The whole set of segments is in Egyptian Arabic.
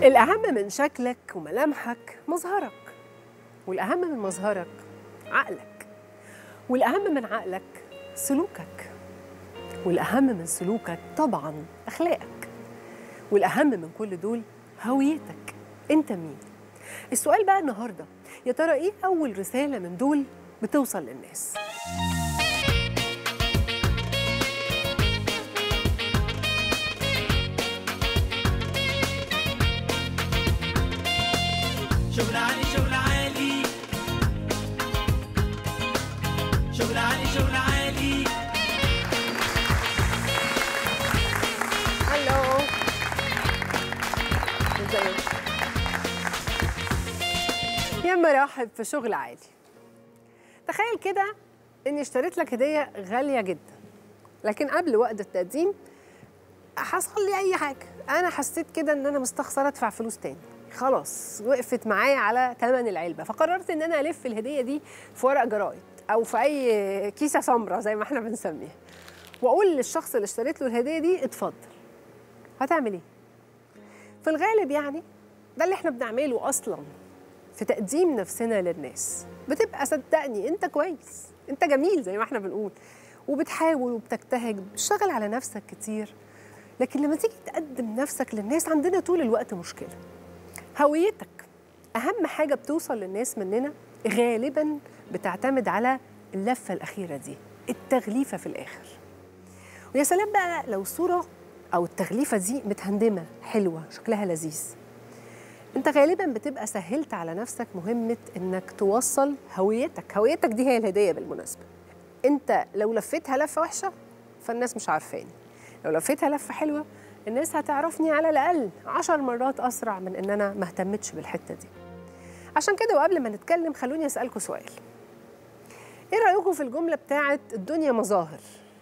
الأهم من شكلك وملامحك مظهرك والأهم من مظهرك عقلك والأهم من عقلك سلوكك والأهم من سلوكك طبعا أخلاقك والأهم من كل دول هويتك أنت مين السؤال بقى النهاردة يا ترى إيه أول رسالة من دول بتوصل للناس شغل عالي شغل عالي شغل عالي شغل عالي هلو ازيك يا مرحب في شغل عالي تخيل كده اني اشتريت لك هديه غاليه جدا لكن قبل وقت التقديم حصل لي اي حاجه انا حسيت كده ان انا مستخسره ادفع فلوس تاني خلاص وقفت معايا على ثمن العلبه فقررت ان انا الف الهديه دي في ورق جرايد او في اي كيسه سمراء زي ما احنا بنسميها واقول للشخص اللي اشتريت له الهديه دي اتفضل هتعمل ايه في الغالب يعني ده اللي احنا بنعمله اصلا في تقديم نفسنا للناس بتبقى صدقني انت كويس انت جميل زي ما احنا بنقول وبتحاول وبتجتهد بتشتغل على نفسك كتير لكن لما تيجي تقدم نفسك للناس عندنا طول الوقت مشكله هويتك اهم حاجه بتوصل للناس مننا غالبا بتعتمد على اللفه الاخيره دي التغليفه في الاخر ويا سلام بقى لو الصوره او التغليفه دي متهندمه حلوه شكلها لذيذ انت غالبا بتبقى سهلت على نفسك مهمه انك توصل هويتك هويتك دي هي الهديه بالمناسبه انت لو لفيتها لفه وحشه فالناس مش عارفاني لو لفيتها لفه حلوه الناس هتعرفني على الاقل عشر مرات اسرع من ان انا ما اهتمتش بالحته دي عشان كده وقبل ما نتكلم خلوني اسالكم سؤال ايه رايكم في الجمله بتاعت الدنيا مظاهر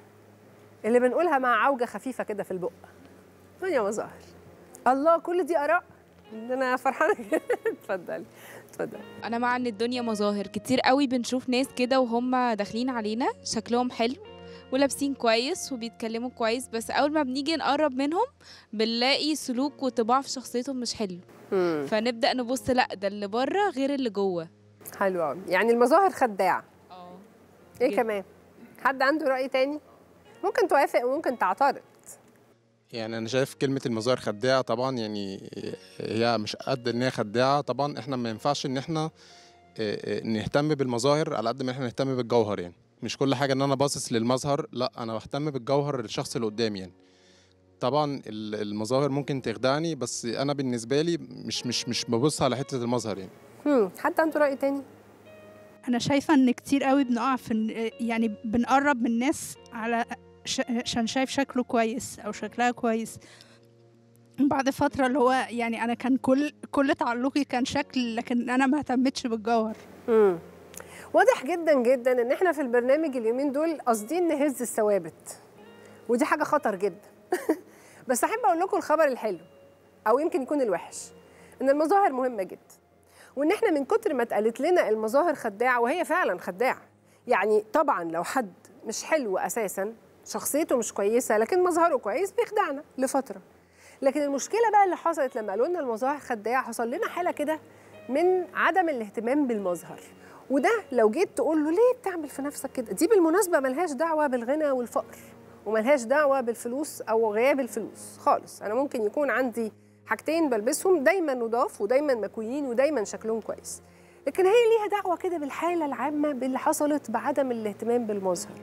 اللي بنقولها مع عوجه خفيفه كده في البق الدنيا مظاهر الله كل دي اراء ان انا فرحانه اتفضلي اتفضلي انا مع ان الدنيا مظاهر كتير قوي بنشوف ناس كده وهم داخلين علينا شكلهم حلو ولابسين كويس وبيتكلموا كويس بس اول ما بنيجي نقرب منهم بنلاقي سلوك وطباع في شخصيتهم مش حلو امم فنبدا نبص لا ده اللي بره غير اللي جوه حلو قوي يعني المظاهر خداعه اه ايه جدا. كمان حد عنده راي تاني ممكن توافق وممكن تعترض يعني انا شايف كلمه المظاهر خداعه طبعا يعني هي مش قد ان هي خداعه طبعا احنا ما ينفعش ان احنا آه، آه، نهتم بالمظاهر على قد ما احنا نهتم بالجوهر يعني مش كل حاجه ان انا باصص للمظهر لا انا بهتم بالجوهر الشخص اللي قدامي يعني طبعا ال- المظاهر ممكن تخدعني بس انا بالنسبه لي مش مش مش ببص على حته المظهر يعني هم. حد عنده راي تاني انا شايفه ان كتير قوي بنقع في إن- يعني بنقرب من الناس على ش- عشان شايف شكله كويس او شكلها كويس بعد فتره اللي هو يعني انا كان كل كل تعلقي كان شكل لكن انا ما اهتمتش بالجوهر امم واضح جدا جدا ان احنا في البرنامج اليومين دول قاصدين نهز الثوابت ودي حاجه خطر جدا بس احب اقول لكم الخبر الحلو او يمكن يكون الوحش ان المظاهر مهمه جدا وان احنا من كتر ما اتقالت لنا المظاهر خداعه وهي فعلا خداعه يعني طبعا لو حد مش حلو اساسا شخصيته مش كويسه لكن مظهره كويس بيخدعنا لفتره لكن المشكله بقى اللي حصلت لما قالوا لنا المظاهر خداعه حصل لنا حاله كده من عدم الاهتمام بالمظهر وده لو جيت تقول له ليه بتعمل في نفسك كده دي بالمناسبه ملهاش دعوه بالغنى والفقر وملهاش دعوه بالفلوس او غياب الفلوس خالص انا ممكن يكون عندي حاجتين بلبسهم دايما نضاف ودايما مكويين ودايما شكلهم كويس لكن هي ليها دعوه كده بالحاله العامه باللي حصلت بعدم الاهتمام بالمظهر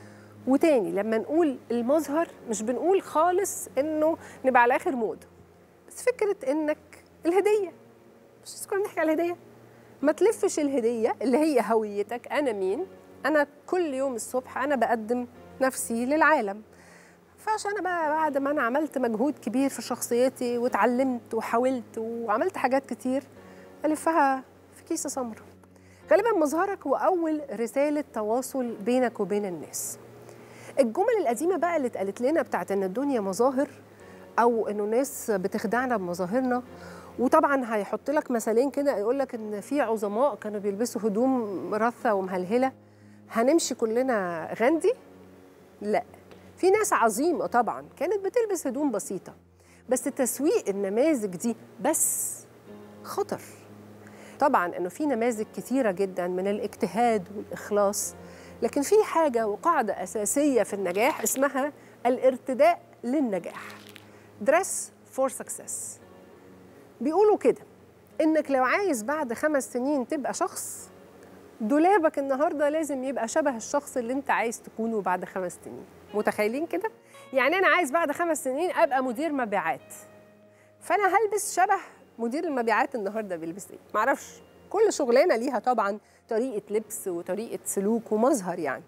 وتاني لما نقول المظهر مش بنقول خالص انه نبقى على اخر موضه بس فكره انك الهديه مش لسه كنا بنحكي على الهديه ما تلفش الهديه اللي هي هويتك انا مين انا كل يوم الصبح انا بقدم نفسي للعالم فعشان انا بقى بعد ما انا عملت مجهود كبير في شخصيتي واتعلمت وحاولت وعملت حاجات كتير الفها في كيسه سمراء غالبا مظهرك هو اول رساله تواصل بينك وبين الناس الجمل القديمه بقى اللي اتقالت لنا بتاعت ان الدنيا مظاهر او انه ناس بتخدعنا بمظاهرنا وطبعا هيحط لك مثالين كده يقول لك ان في عظماء كانوا بيلبسوا هدوم رثه ومهلهله هنمشي كلنا غاندي لا في ناس عظيمه طبعا كانت بتلبس هدوم بسيطه بس تسويق النماذج دي بس خطر طبعا انه في نماذج كثيره جدا من الاجتهاد والاخلاص لكن في حاجه وقاعده اساسيه في النجاح اسمها الارتداء للنجاح دريس فور سكسس بيقولوا كده انك لو عايز بعد خمس سنين تبقى شخص دولابك النهارده لازم يبقى شبه الشخص اللي انت عايز تكونه بعد خمس سنين متخيلين كده يعني انا عايز بعد خمس سنين ابقى مدير مبيعات فانا هلبس شبه مدير المبيعات النهارده بيلبس ايه معرفش كل شغلانه ليها طبعا طريقه لبس وطريقه سلوك ومظهر يعني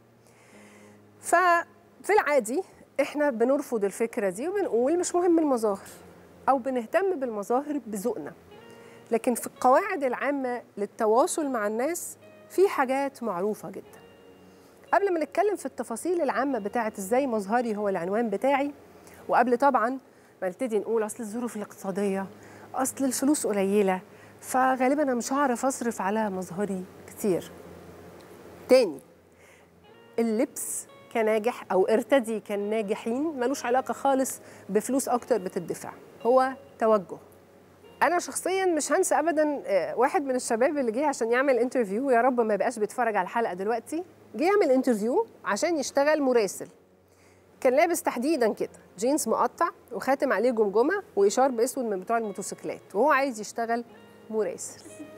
ففي العادي احنا بنرفض الفكره دي وبنقول مش مهم المظاهر او بنهتم بالمظاهر بذوقنا لكن في القواعد العامه للتواصل مع الناس في حاجات معروفه جدا قبل ما نتكلم في التفاصيل العامه بتاعه ازاي مظهري هو العنوان بتاعي وقبل طبعا ما نبتدي نقول اصل الظروف الاقتصاديه اصل الفلوس قليله فغالبا انا مش هعرف اصرف على مظهري كتير تاني اللبس كناجح او ارتدي كالناجحين ملوش علاقه خالص بفلوس اكتر بتدفع هو توجه انا شخصيا مش هنسى ابدا آه، واحد من الشباب اللي جه عشان يعمل انترفيو يا رب ما يبقاش بيتفرج على الحلقه دلوقتي جه يعمل انترفيو عشان يشتغل مراسل كان لابس تحديدا كده جينز مقطع وخاتم عليه جمجمه واشار اسود من بتوع الموتوسيكلات وهو عايز يشتغل مراسل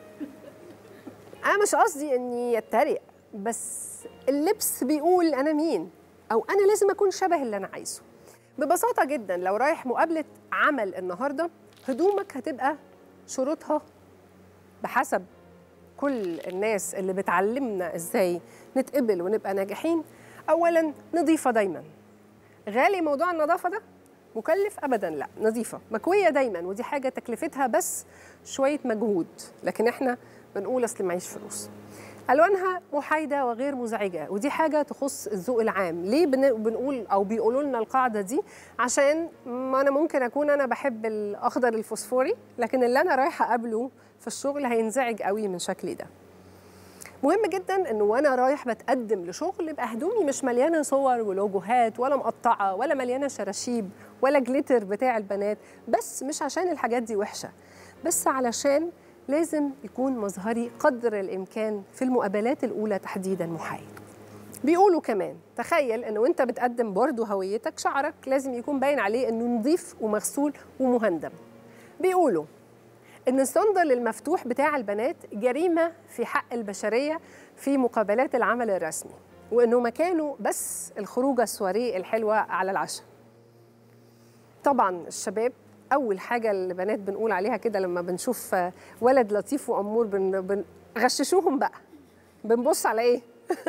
انا مش قصدي اني يتريق بس اللبس بيقول انا مين او انا لازم اكون شبه اللي انا عايزه ببساطه جدا لو رايح مقابله عمل النهارده هدومك هتبقى شروطها بحسب كل الناس اللي بتعلمنا ازاي نتقبل ونبقى ناجحين اولا نظيفه دايما غالي موضوع النظافه ده مكلف ابدا لا نظيفه مكويه دايما ودي حاجه تكلفتها بس شويه مجهود لكن احنا بنقول اصل معيش فلوس الوانها محايده وغير مزعجه ودي حاجه تخص الذوق العام ليه بن- بنقول او بيقولوا لنا القاعده دي عشان ما انا ممكن اكون انا بحب الاخضر الفوسفوري لكن اللي انا رايحه اقابله في الشغل هينزعج قوي من شكلي ده مهم جدا انه وانا رايح بتقدم لشغل يبقى هدومي مش مليانه صور ولوجوهات ولا مقطعه ولا مليانه شراشيب ولا جليتر بتاع البنات بس مش عشان الحاجات دي وحشه بس علشان لازم يكون مظهري قدر الامكان في المقابلات الاولى تحديدا محايد بيقولوا كمان تخيل انه وانت بتقدم برضه هويتك شعرك لازم يكون باين عليه انه نظيف ومغسول ومهندم بيقولوا ان الصندل المفتوح بتاع البنات جريمه في حق البشريه في مقابلات العمل الرسمي وانه مكانه بس الخروجه السواريه الحلوه على العشاء طبعا الشباب اول حاجه البنات بنقول عليها كده لما بنشوف ولد لطيف وامور بن بنغششوهم بقى بنبص على ايه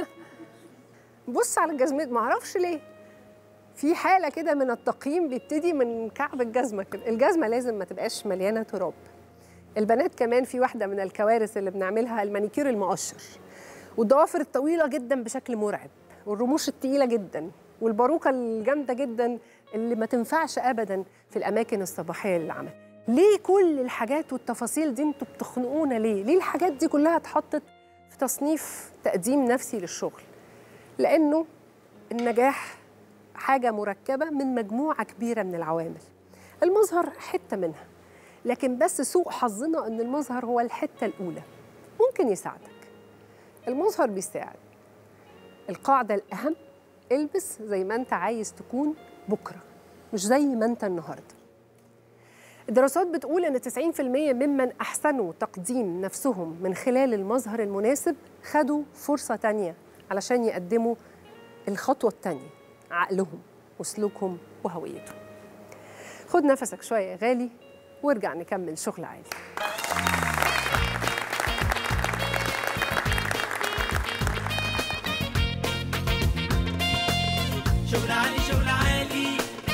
بص على الجزمات ما اعرفش ليه في حاله كده من التقييم بيبتدي من كعب الجزمه كده الجزمه لازم ما تبقاش مليانه تراب البنات كمان في واحده من الكوارث اللي بنعملها المانيكير المقشر والضوافر الطويله جدا بشكل مرعب والرموش التقيله جدا والباروكه الجامده جدا اللي ما تنفعش ابدا في الاماكن الصباحيه للعمل ليه كل الحاجات والتفاصيل دي انتوا بتخنقونا ليه ليه الحاجات دي كلها اتحطت في تصنيف تقديم نفسي للشغل لانه النجاح حاجه مركبه من مجموعه كبيره من العوامل المظهر حته منها لكن بس سوء حظنا ان المظهر هو الحته الاولى ممكن يساعدك المظهر بيساعد القاعده الاهم البس زي ما انت عايز تكون بكره مش زي ما انت النهارده الدراسات بتقول ان 90% ممن احسنوا تقديم نفسهم من خلال المظهر المناسب خدوا فرصه تانية علشان يقدموا الخطوه التانية عقلهم وسلوكهم وهويتهم خد نفسك شويه يا غالي وارجع نكمل شغل عالي شغل عالي شغل عالي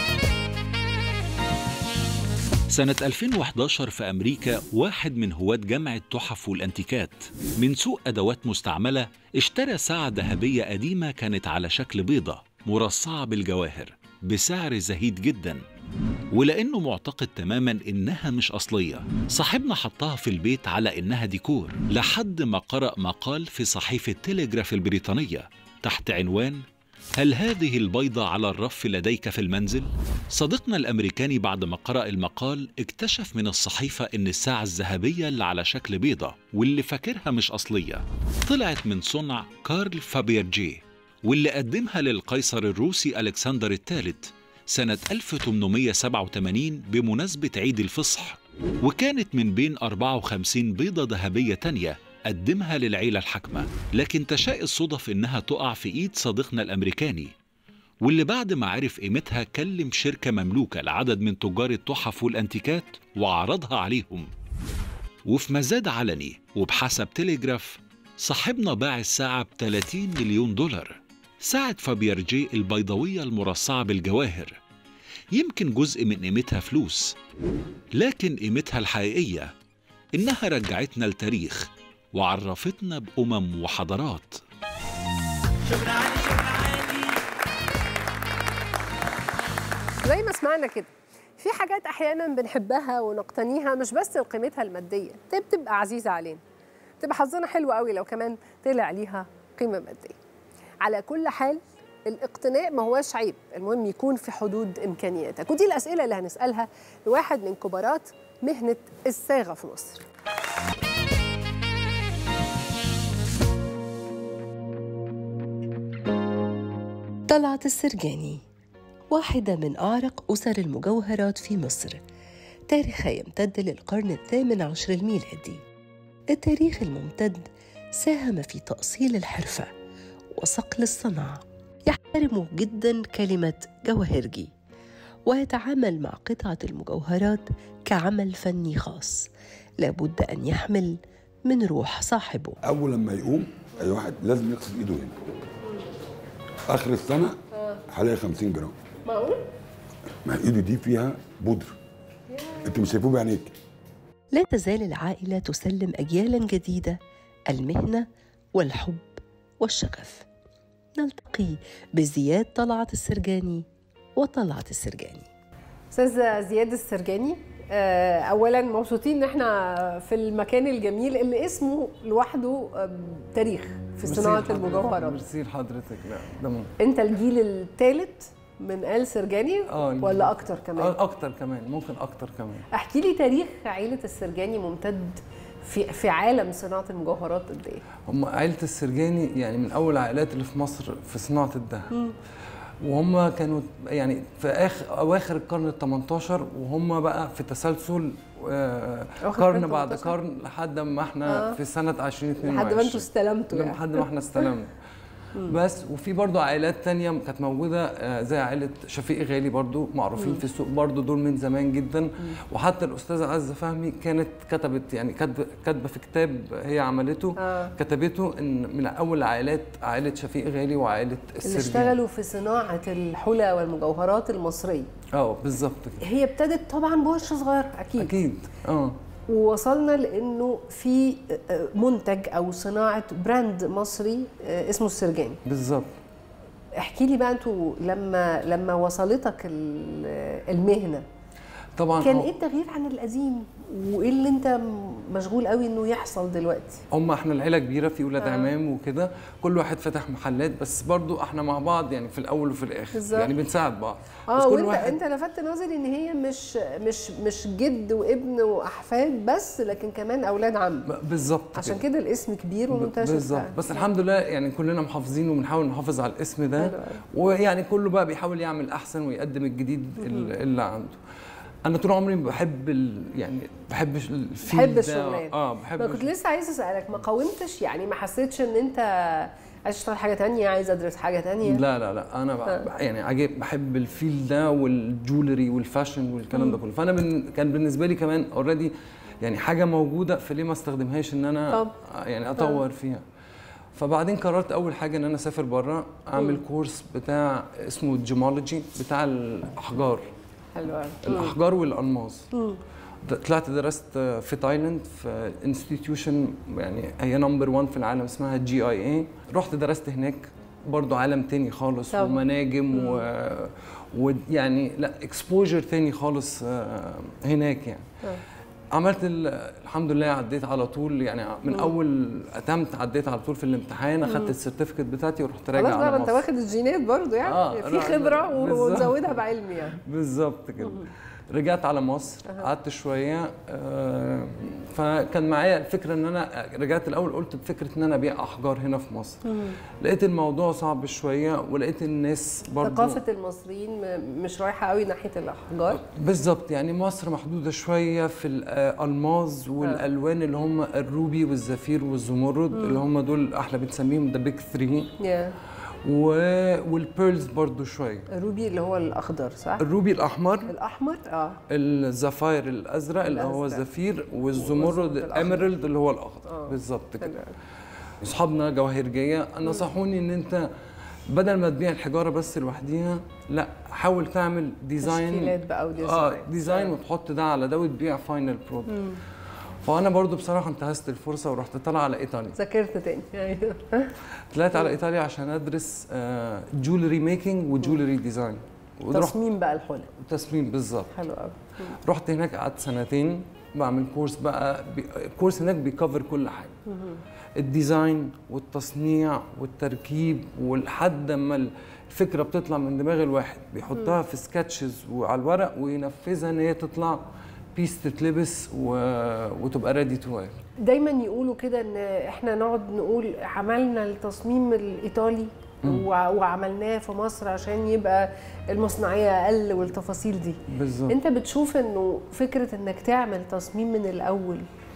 سنة 2011 في أمريكا واحد من هواة جمع التحف والأنتيكات من سوق أدوات مستعملة اشترى ساعة ذهبية قديمة كانت على شكل بيضة مرصعة بالجواهر بسعر زهيد جدا ولأنه معتقد تماما إنها مش أصلية صاحبنا حطها في البيت على إنها ديكور لحد ما قرأ مقال في صحيفة تيليجراف البريطانية تحت عنوان هل هذه البيضة على الرف لديك في المنزل؟ صديقنا الأمريكاني بعد ما قرأ المقال اكتشف من الصحيفة إن الساعة الذهبية اللي على شكل بيضة واللي فاكرها مش أصلية طلعت من صنع كارل فابيرجي واللي قدمها للقيصر الروسي ألكسندر الثالث سنة 1887 بمناسبة عيد الفصح وكانت من بين 54 بيضة ذهبية تانية قدمها للعيلة الحاكمة لكن تشاء الصدف إنها تقع في إيد صديقنا الأمريكاني واللي بعد ما عرف قيمتها كلم شركة مملوكة لعدد من تجار التحف والأنتيكات وعرضها عليهم وفي مزاد علني وبحسب تليجراف صاحبنا باع الساعة ب 30 مليون دولار ساعة فابيرجي البيضاوية المرصعة بالجواهر يمكن جزء من قيمتها فلوس لكن قيمتها الحقيقية إنها رجعتنا لتاريخ وعرفتنا بأمم وحضارات شغل عالي شغل عالي زي ما سمعنا كده في حاجات احيانا بنحبها ونقتنيها مش بس لقيمتها الماديه دي بتبقى عزيزه علينا بتبقى حظنا حلو قوي لو كمان طلع ليها قيمه ماديه على كل حال الاقتناء ما هواش عيب المهم يكون في حدود امكانياتك ودي الاسئله اللي هنسالها لواحد من كبارات مهنه الصاغه في مصر طلعت السرجاني واحدة من أعرق أسر المجوهرات في مصر تاريخها يمتد للقرن الثامن عشر الميلادي التاريخ الممتد ساهم في تأصيل الحرفة وصقل الصنعة يحترم جدا كلمة جوهرجي ويتعامل مع قطعة المجوهرات كعمل فني خاص لابد أن يحمل من روح صاحبه اول لما يقوم اي واحد لازم يغسل ايده هنا اخر السنه حوالي 50 جرام معقول؟ ما ايده دي فيها بودر انت مش شايفوه بعينيك لا تزال العائلة تسلم أجيالا جديدة المهنة والحب والشغف نلتقي بزياد طلعت السرجاني وطلعت السرجاني استاذ زياد السرجاني آه، اولا مبسوطين ان احنا في المكان الجميل اللي اسمه لوحده آه، تاريخ في ميرسي صناعه لحضرتك. المجوهرات ميرسي لحضرتك لا ده مم. انت الجيل الثالث من ال سرجاني اه ولا اكتر كمان آه، اكتر كمان ممكن اكتر كمان احكي لي تاريخ عيله السرجاني ممتد في في عالم صناعه المجوهرات قد ايه هم عائله السرجاني يعني من اول العائلات اللي في مصر في صناعه الذهب وهم كانوا يعني في اخر اواخر القرن ال 18 وهم بقى في تسلسل آه، أواخر قرن القرن بعد 18. قرن لحد ما احنا آه. في سنه 2022 لحد ما انتوا استلمتوا يعني لحد ما احنا استلمنا بس وفي برضو عائلات تانية كانت موجودة آه، زي عائلة شفيق غالي برضو معروفين في السوق برضو دول من زمان جدا وحتى الأستاذة عزة فهمي كانت كتبت يعني كاتبة كاتبة في كتاب هي عملته آه. كتبته إن من أول عائلات عائلة شفيق غالي وعائلة اللي السرجاني اشتغلوا في صناعه الحلى والمجوهرات المصريه اه بالظبط كده هي ابتدت طبعا بورشه صغيره اكيد أكيد اه ووصلنا لانه في آه، منتج او صناعه براند مصري آه، اسمه السرجاني بالظبط احكي لي بقى انتوا لما لما وصلتك ال- المهنه طبعا كان هو- ايه التغيير عن القديم وايه اللي انت م- مشغول قوي انه يحصل دلوقتي هم احنا العيله كبيره في ولاد آه. آه. عمام وكده كل واحد فتح محلات بس برضو احنا مع بعض يعني في الاول وفي الاخر بالظبط. يعني بنساعد بعض اه بس كل وانت واحد انت لفت نظري ان هي مش مش مش جد وابن واحفاد بس لكن كمان اولاد عم ب- بالظبط عشان كده. كده الاسم كبير ب- ومنتشر بالظبط فعلا. بس الحمد لله يعني كلنا محافظين وبنحاول نحافظ على الاسم ده حلو أوي. ويعني كله بقى بيحاول يعمل احسن ويقدم الجديد ال- اللي عنده انا طول عمري بحب ال... يعني بحب الفيل بحب ده. الشغلانه اه بحب ما كنت لسه عايزه اسالك ما قاومتش يعني ما حسيتش ان انت عايز تشتغل حاجه تانية عايز ادرس حاجه تانية لا لا لا انا آه. ب... يعني عجب بحب الفيل ده والجولري والفاشن والكلام ده كله فانا بن... كان بالنسبه لي كمان اوريدي يعني حاجه موجوده فليه ما استخدمهاش ان انا طب. يعني اطور فيها فبعدين قررت اول حاجه ان انا اسافر بره اعمل كورس بتاع اسمه جيمولوجي بتاع الاحجار حلو قوي الاحجار والالماس د- طلعت درست في تايلاند في انستتيوشن يعني هي نمبر 1 في العالم اسمها جي اي اي رحت درست هناك برضو عالم تاني خالص طبعا. ومناجم و... ويعني لا اكسبوجر تاني خالص آه، هناك يعني عملت ال- الحمد لله عديت على طول يعني من مم. اول اتمت عديت على طول في الامتحان مم. اخدت السيرتيفيكت بتاعتي ورحت راجع خلاص بقى على ما انت مصر واخد الجينات برضو يعني آه، في لا، خبره بالظبط. وتزودها بعلم يعني بالظبط كده رجعت على مصر قعدت شويه آه، فكان معايا الفكره ان انا رجعت الاول قلت بفكره ان انا ابيع احجار هنا في مصر لقيت الموضوع صعب شويه ولقيت الناس برضو ثقافه المصريين م- مش رايحه قوي ناحيه الاحجار بالظبط يعني مصر محدوده شويه في الالماظ والالوان اللي هم الروبي والزفير والزمرد مم. اللي هم دول احنا بنسميهم ذا بيج 3 يا و... والبيرلز برضو شويه الروبي اللي هو الاخضر صح الروبي الاحمر الاحمر اه الزفاير الازرق اللي هو الأزرق. الزفير والزمرد الاميرالد اللي هو الاخضر بالظبط كده اصحابنا جواهرجيه نصحوني ان انت بدل ما تبيع الحجاره بس لوحديها لا حاول تعمل ديزاين تشكيلات بقى وديزاين. اه ديزاين وتحط ده على ده وتبيع فاينل برودكت مم. فانا برضو بصراحه انتهزت الفرصه ورحت طالع على ايطاليا ذاكرت تاني ايوه طلعت على ايطاليا عشان ادرس جولري ميكنج وجولري ديزاين تصميم بقى الحلل تصميم بالظبط حلو قوي رحت هناك قعدت سنتين بعمل كورس بقى بي... كورس هناك بيكفر كل حاجه الديزاين والتصنيع والتركيب ولحد ما الفكره بتطلع من دماغ الواحد بيحطها مم. في سكتشز وعلى الورق وينفذها ان هي تطلع بيس تتلبس و... وتبقى ريدي تو وير دايما يقولوا كده ان احنا نقعد نقول عملنا التصميم الايطالي مم. وع- وعملناه في مصر عشان يبقى المصنعيه اقل والتفاصيل دي بالظبط انت بتشوف انه فكره انك تعمل تصميم من الاول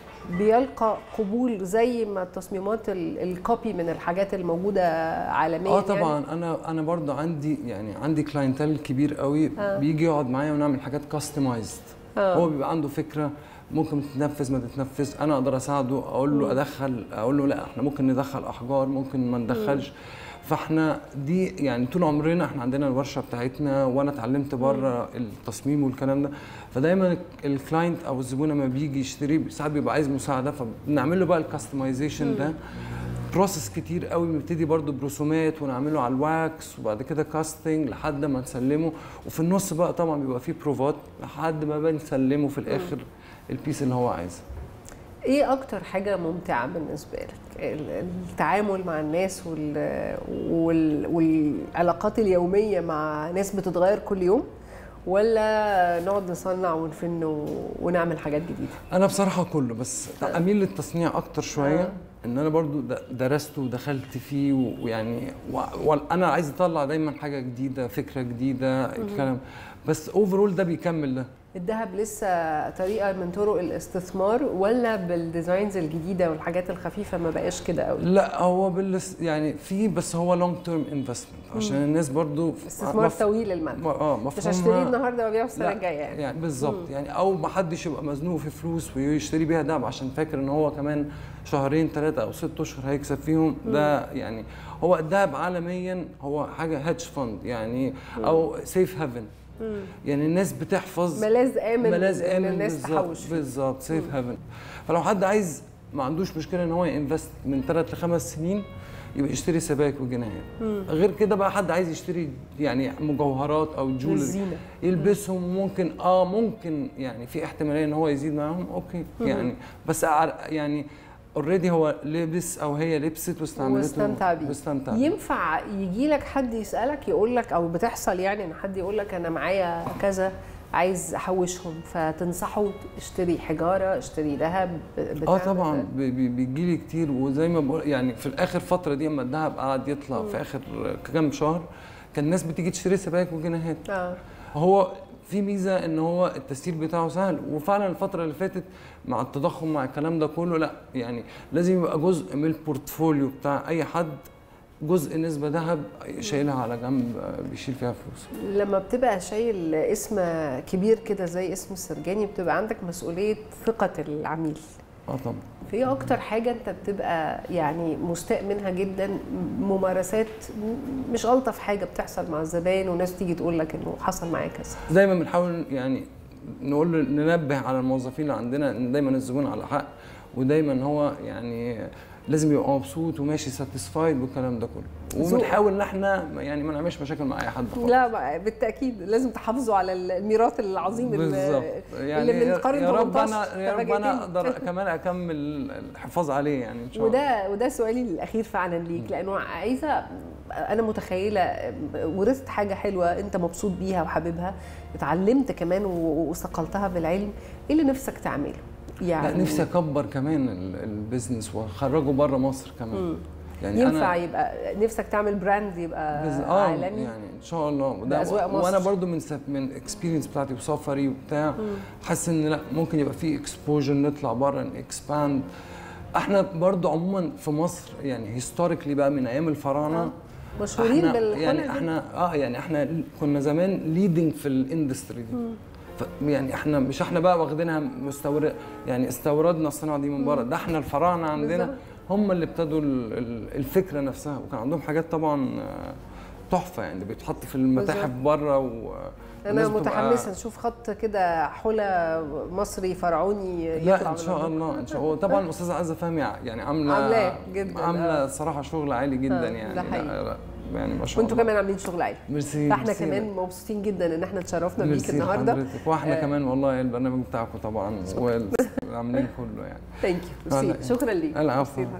بيلقى قبول زي ما التصميمات ال- الكوبي من الحاجات الموجوده عالميا اه طبعا انا انا برضو عندي يعني عندي كلاينتيل كبير قوي آه. بيجي يقعد معايا ونعمل حاجات كاستمايزد آه. هو بيبقى عنده فكره ممكن تتنفذ ما تتنفذ انا اقدر اساعده اقول له مم. ادخل اقول له لا احنا ممكن ندخل احجار ممكن ما ندخلش فاحنا دي يعني طول عمرنا احنا عندنا الورشه بتاعتنا وانا اتعلمت بره التصميم والكلام ده فدايما الكلاينت او الزبون لما بيجي يشتري ساعات بيبقى عايز مساعده فبنعمل له بقى الكاستمايزيشن ده بروسس كتير قوي بنبتدي برضو برسومات ونعمله على الواكس وبعد كده كاستنج لحد ما نسلمه وفي النص بقى طبعا بيبقى فيه بروفات لحد ما بنسلمه في الاخر البيس اللي هو عايزه ايه اكتر حاجه ممتعه بالنسبه لك ال- التعامل مع الناس وال... وال... والعلاقات اليوميه مع ناس بتتغير كل يوم ولا نقعد نصنع ونفن و... ونعمل حاجات جديده انا بصراحه كله بس اميل للتصنيع اكتر شويه آه. ان انا برضو د- درسته ودخلت فيه و- ويعني و- وانا عايز اطلع دايما حاجه جديده فكره جديده مهم. الكلام بس اوفرول ده بيكمل ده الذهب لسه طريقه من طرق الاستثمار ولا بالديزاينز الجديده والحاجات الخفيفه ما بقاش كده قوي لا هو بالس يعني في بس هو لونج تيرم انفستمنت عشان مم. الناس برضو استثمار مف- طويل المدى م- اه مش مفهومها- هشتريه النهارده وابيعه السنه لا، الجايه يعني يعني بالظبط مم. يعني او ما حدش يبقى مزنوق في فلوس ويشتري بيها دهب عشان فاكر ان هو كمان شهرين ثلاثه او ست اشهر هيكسب فيهم ده يعني هو الدهب عالميا هو حاجه هيدج فند يعني او سيف هيفن مم. يعني الناس بتحفظ ملاذ آمن ملاذ إن امن الناس بالظبط تحوش فيه. بالظبط سيف هيفن فلو حد عايز ما عندوش مشكله ان هو ينفست من ثلاث لخمس سنين يبقى يشتري سبائك وجنيهات مم. غير كده بقى حد عايز يشتري يعني مجوهرات او جولري للزينة. يلبسهم ممكن اه ممكن يعني في احتماليه ان هو يزيد معاهم اوكي مم. يعني بس أع- يعني اوريدي هو لبس او هي لبست واستعملته واستمتع بيه واستمتع بيه. ينفع يجي لك حد يسالك يقول لك او بتحصل يعني ان حد يقول لك انا معايا كذا عايز احوشهم فتنصحه اشتري حجاره اشتري ذهب بتاع اه طبعا بيجي لي كتير وزي ما بقول يعني في الاخر فتره دي اما الذهب قعد يطلع مم. في اخر كام شهر كان الناس بتيجي تشتري سبائك وجنيهات اه هو في ميزه ان هو التسيير بتاعه سهل وفعلا الفتره اللي فاتت مع التضخم مع الكلام ده كله لا يعني لازم يبقى جزء من البورتفوليو بتاع اي حد جزء نسبه ذهب شايلها على جنب آه، بيشيل فيها فلوس لما بتبقى شايل اسم كبير كده زي اسم السرجاني بتبقى عندك مسؤوليه ثقه العميل اه طبعا في اكتر حاجه انت بتبقى يعني مستاء منها جدا ممارسات مش الطف حاجه بتحصل مع الزباين وناس تيجي تقول لك انه حصل معايا كذا دايما بنحاول يعني نقول له- ننبه على الموظفين اللي عندنا ان دايما الزبون على حق ودايما هو يعني لازم يبقى مبسوط وماشي ساتيسفايد والكلام ده كله ذوق. وبنحاول ان احنا يعني ما نعملش مشاكل مع اي حد خالص لا بقى بالتاكيد لازم تحافظوا على الميراث العظيم اللي- بالظبط اللي من يا- القرن يا رب 18 انا يا رب تراجعتين. انا اقدر كمان اكمل الحفاظ عليه يعني ان شاء الله وده وده سؤالي الاخير فعلا ليك لانه عايزه انا متخيله ورثت حاجه حلوه انت مبسوط بيها وحاببها اتعلمت كمان و- وصقلتها بالعلم ايه اللي نفسك تعمله يعني لا نفسي اكبر كمان ال- البيزنس واخرجه بره مصر كمان يعني ينفع انا يبقى نفسك تعمل براند يبقى بز... اه عالمي يعني ان شاء الله وده بأذواق مصر. وانا برضو من سف... من اكسبيرينس بتاعتي وسفري وبتاع حاسس ان لا ممكن يبقى في اكسبوجر نطلع بره اكسباند احنا برضو عموما في مصر يعني هيستوريكلي بقى من ايام الفراعنه مشهورين احنا بالخلق يعني دي. احنا اه يعني احنا كنا زمان ليدنج في الاندستري دي ف يعني احنا مش احنا بقى واخدينها مستورد يعني استوردنا الصناعه دي من بره ده احنا الفراعنه عندنا بالظبط. هم اللي ابتدوا ال- ال- الفكره نفسها وكان عندهم حاجات طبعا آه، تحفه يعني بيتحط في المتاحف بره و انا والناس بتبقى- متحمسه نشوف خط كده حلى مصري فرعوني لا يطلع ان من شاء المطبخ. الله ان شاء الله طبعا الاستاذه عزه فهمي يعني عامله عاملاه جداً، عامله آه. صراحه شغل عالي جدا آه، يعني ده لا- حقيقي. لا، يعني ما شاء وانتوا الله كمان عاملين شغل عالي ميرسي فاحنا ميرسي كمان مبسوطين جدا ان احنا اتشرفنا بيك ميرسي النهارده لحضرتك. واحنا آه. كمان والله البرنامج بتاعكم طبعا وعاملين كله يعني ثانك آه، يو لا. شكرا ليك العفو. ميرسي.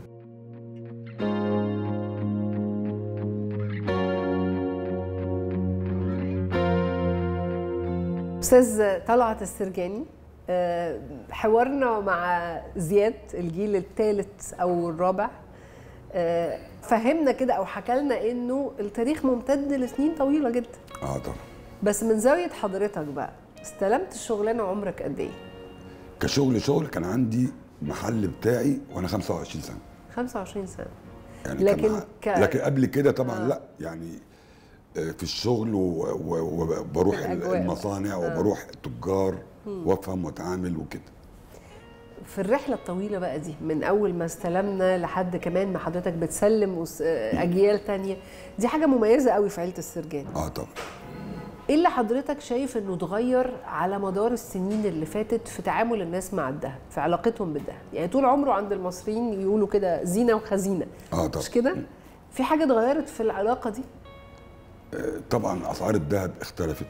استاذ طلعت السرجاني آه، حوارنا مع زياد الجيل الثالث او الرابع آه، فهمنا كده او حكى لنا انه التاريخ ممتد لسنين طويله جدا اه طبعا بس من زاويه حضرتك بقى استلمت الشغلانه عمرك قد ايه؟ كشغل شغل كان عندي محل بتاعي وانا 25 سنه 25 سنه يعني لكن كان ك- ك... لكن قبل كده طبعا آه. آه. لا يعني آه، في الشغل و- و- وبروح في الأجواء. المصانع وبروح تجار وافهم واتعامل وكده في الرحله الطويله بقى دي من اول ما استلمنا لحد كمان ما حضرتك بتسلم وس- اجيال تانية دي حاجه مميزه قوي في عيله السرجاني اه طبعا ايه اللي حضرتك شايف انه اتغير على مدار السنين اللي فاتت في تعامل الناس مع الذهب في علاقتهم بالذهب يعني طول عمره عند المصريين يقولوا كده زينه وخزينه اه طبعا مش كده في حاجه اتغيرت في العلاقه دي آه، طبعا اسعار الذهب اختلفت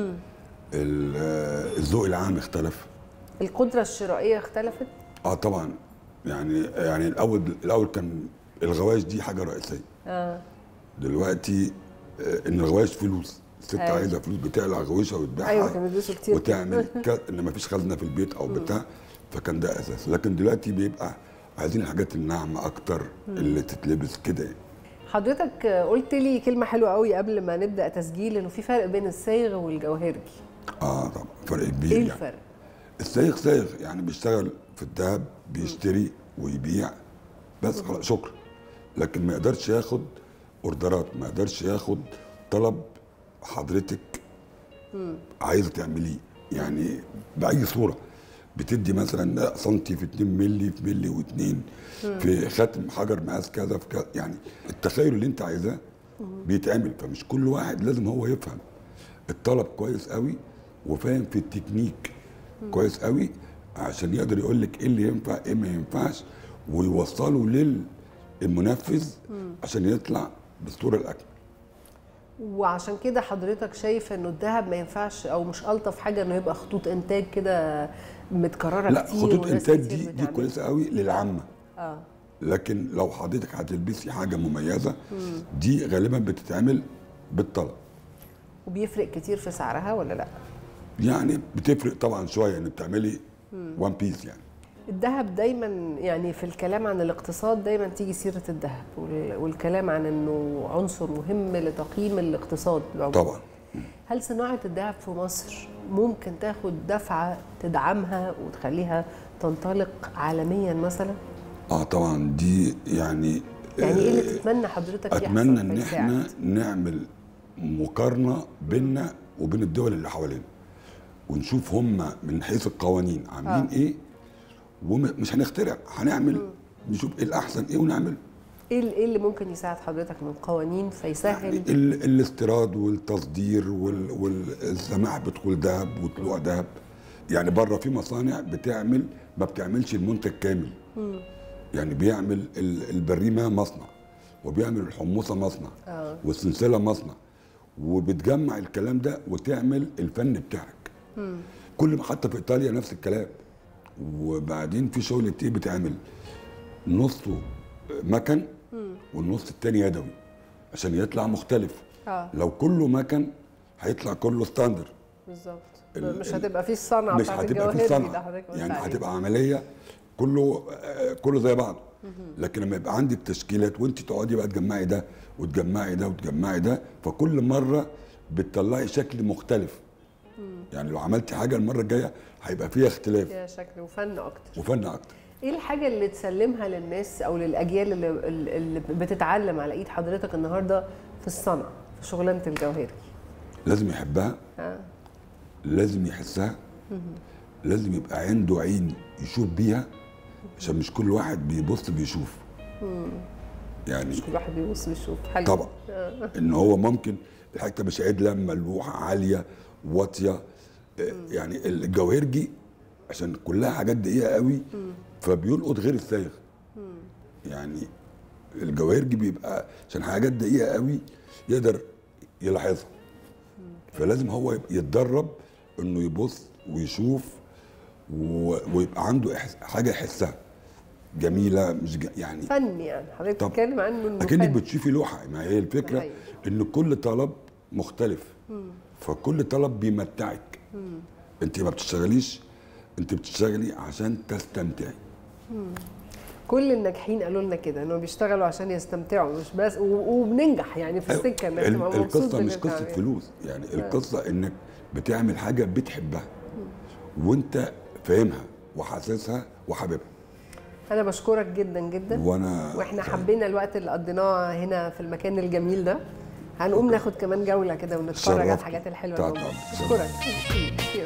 ال- آه، الذوق العام اختلف القدره الشرائيه اختلفت اه طبعا يعني يعني الاول الاول كان الغوايش دي حاجه رئيسيه اه دلوقتي آه، ان الغوايش فلوس الست أيوة. عايزه فلوس بتقلع غويشها وتبيعها ايوه كانوا بيدرسوا كتير وتعمل ك... ان مفيش خزنه في البيت او بتاع فكان ده اساس لكن دلوقتي بيبقى عايزين الحاجات الناعمه اكتر اللي تتلبس كده يعني. حضرتك قلت لي كلمه حلوه قوي قبل ما نبدا تسجيل انه في فرق بين الصايغ والجوهرجي اه طبعا فرق كبير ايه يعني الفرق السايق سايق يعني بيشتغل في الذهب بيشتري ويبيع بس خلاص شكرا لكن ما يقدرش ياخد اوردرات ما يقدرش ياخد طلب حضرتك عايزه تعمليه يعني باي صوره بتدي مثلا لا سنتي في 2 مللي في مللي و2 في ختم حجر مقاس كذا في كذا يعني التخيل اللي انت عايزاه بيتعمل فمش كل واحد لازم هو يفهم الطلب كويس قوي وفاهم في التكنيك كويس قوي عشان يقدر يقول لك ايه اللي ينفع ايه ما ينفعش ويوصله للمنفذ عشان يطلع بالصوره الاكمل وعشان كده حضرتك شايف انه الذهب ما ينفعش او مش الطف حاجه انه يبقى خطوط انتاج كده متكرره لا كتير خطوط وناس انتاج كتير دي دي بتعملها. كويسه قوي للعامه اه لكن لو حضرتك هتلبسي حاجه مميزه دي غالبا بتتعمل بالطلب وبيفرق كتير في سعرها ولا لا يعني بتفرق طبعا شويه ان بتعملي وان بيس يعني الذهب دايما يعني في الكلام عن الاقتصاد دايما تيجي سيره الذهب وال- والكلام عن انه عنصر مهم لتقييم الاقتصاد العمومي. طبعا هل صناعه الذهب في مصر ممكن تاخد دفعه تدعمها وتخليها تنطلق عالميا مثلا اه طبعا دي يعني يعني ايه اللي آه، تتمنى حضرتك يحصل اتمنى ان فيساعد؟ احنا نعمل مقارنه بيننا وبين الدول اللي حوالينا ونشوف هم من حيث القوانين عاملين آه. ايه ومش هنخترع هنعمل نشوف ايه الاحسن ايه ونعمل ايه ال- ايه اللي ممكن يساعد حضرتك من قوانين فيسهل يعني ال- الاستيراد والتصدير وال- والسماح بدخول ذهب وطلوع ذهب يعني بره في مصانع بتعمل ما بتعملش المنتج كامل يعني بيعمل ال- البريمه مصنع وبيعمل الحموصه مصنع اه والسلسله مصنع وبتجمع الكلام ده وتعمل الفن بتاعك كل ما حتى في ايطاليا نفس الكلام وبعدين في شغل كتير بتعمل نصه مكن والنص التاني يدوي عشان يطلع مختلف اه لو كله مكن هيطلع كله ستاندر بالظبط ال- مش ال- هتبقى فيه الصنعه مش بتاعت هتبقى في الجواهر دي ده صنعه حضرتك قلت يعني عليه. هتبقى عمليه كله آه، كله زي بعضه لكن لما يبقى عندك تشكيلات وانت تقعدي بقى تجمعي ده وتجمعي ده وتجمعي ده فكل مره بتطلعي شكل مختلف يعني لو عملتي حاجه المره الجايه هيبقى فيها اختلاف فيها شكل وفن اكتر وفن اكتر ايه الحاجه اللي تسلمها للناس او للاجيال اللي, اللي بتتعلم على ايد حضرتك النهارده في الصنعه في شغلانه الجواهري لازم يحبها اه لازم يحسها لازم يبقى عنده عين يشوف بيها عشان مش كل واحد بيبص بيشوف يعني كل واحد بيبص ويشوف حلو طبعا ان هو ممكن الحته مش عدله ملوحه عاليه واطيه آه، يعني الجواهرجي عشان كلها حاجات دقيقه قوي فبيلقط غير الصايغ يعني الجواهرجي بيبقى عشان حاجات دقيقه قوي يقدر يلاحظها فلازم هو يبقى يتدرب انه يبص ويشوف و- ويبقى عنده إحس- حاجه يحسها جميله مش ج... يعني فن يعني حضرتك طب بتتكلم عنه انه اكنك فن. بتشوفي لوحه ما هي الفكره حقيقي. ان كل طلب مختلف فكل طلب بيمتعك انت ما بتشتغليش انت بتشتغلي عشان تستمتعي كل الناجحين قالوا لنا كده انهم بيشتغلوا عشان يستمتعوا مش بس و- وبننجح يعني في السكه انك ال- تبقى مبسوط القصه باللي مش قصه بتعمله. فلوس يعني القصه انك بتعمل حاجه بتحبها وانت فاهمها وحاسسها وحاببها انا بشكرك جدا جدا وانا واحنا حبينا الوقت اللي قضيناه هنا في المكان الجميل ده هنقوم ناخد كمان جوله كده ونتفرج على شرفت. الحاجات الحلوه طبعاً. اللي موجودة. اشكرك